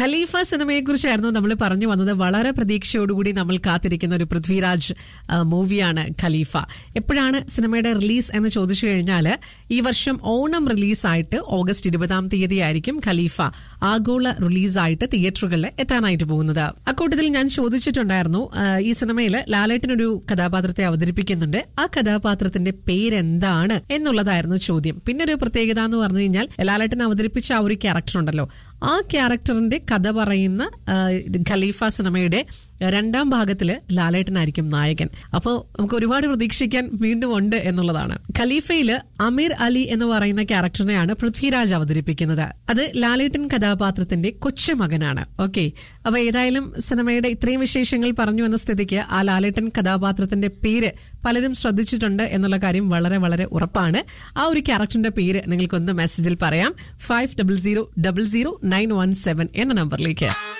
ഖലീഫ സിനിമയെ കുറിച്ചായിരുന്നു നമ്മൾ പറഞ്ഞു വന്നത് വളരെ പ്രതീക്ഷയോടുകൂടി നമ്മൾ കാത്തിരിക്കുന്ന ഒരു പൃഥ്വിരാജ് ആ, മൂവിയാണ് ഖലീഫ എപ്പോഴാണ് സിനിമയുടെ റിലീസ് എന്ന് ചോദിച്ചു കഴിഞ്ഞാൽ ഈ വർഷം ഓണം റിലീസായിട്ട് ഓഗസ്റ്റ് ഇരുപതാം തീയതി ആയിരിക്കും ഖലീഫ ആഗോള റിലീസായിട്ട് തിയേറ്ററുകളിൽ എത്താനായിട്ട് പോകുന്നത് അക്കൂട്ടത്തിൽ ഞാൻ ചോദിച്ചിട്ടുണ്ടായിരുന്നു ആ, ഈ സിനിമയിൽ ലാലേട്ടനൊരു കഥാപാത്രത്തെ അവതരിപ്പിക്കുന്നുണ്ട് ആ കഥാപാത്രത്തിന്റെ പേരെന്താണ് എന്നുള്ളതായിരുന്നു ചോദ്യം പിന്നെ ഒരു പ്രത്യേകത എന്ന് പറഞ്ഞു കഴിഞ്ഞാൽ ലാലേട്ടൻ അവതരിപ്പിച്ച ആ ഒരു ക്യാരക്ടർ ഉണ്ടല്ലോ ആ ക്യാരക്ടറിന്റെ കഥ പറയുന്ന ആ, ഖലീഫ സിനിമയുടെ രണ്ടാം ഭാഗത്തില് ലാലേട്ടനായിരിക്കും നായകൻ അപ്പോൾ നമുക്ക് ഒരുപാട് പ്രതീക്ഷിക്കാൻ വീണ്ടും ഉണ്ട് എന്നുള്ളതാണ് ഖലീഫയില് അമീർ അലി എന്ന് പറയുന്ന ക്യാരക്ടറിനെയാണ് പൃഥ്വിരാജ് അവതരിപ്പിക്കുന്നത് അത് ലാലേട്ടൻ കഥാപാത്രത്തിന്റെ കൊച്ചുമകനാണ് ഓക്കെ അപ്പൊ ഏതായാലും സിനിമയുടെ ഇത്രയും വിശേഷങ്ങൾ പറഞ്ഞു എന്ന സ്ഥിതിക്ക് ആ ലാലേട്ടൻ കഥാപാത്രത്തിന്റെ പേര് പലരും ശ്രദ്ധിച്ചിട്ടുണ്ട് എന്നുള്ള കാര്യം വളരെ വളരെ ഉറപ്പാണ് ആ ഒരു ക്യാരക്ടറിന്റെ പേര് നിങ്ങൾക്കൊന്ന് മെസ്സേജിൽ പറയാം five double zero double zero nine one seven എന്ന നമ്പറിലേക്ക്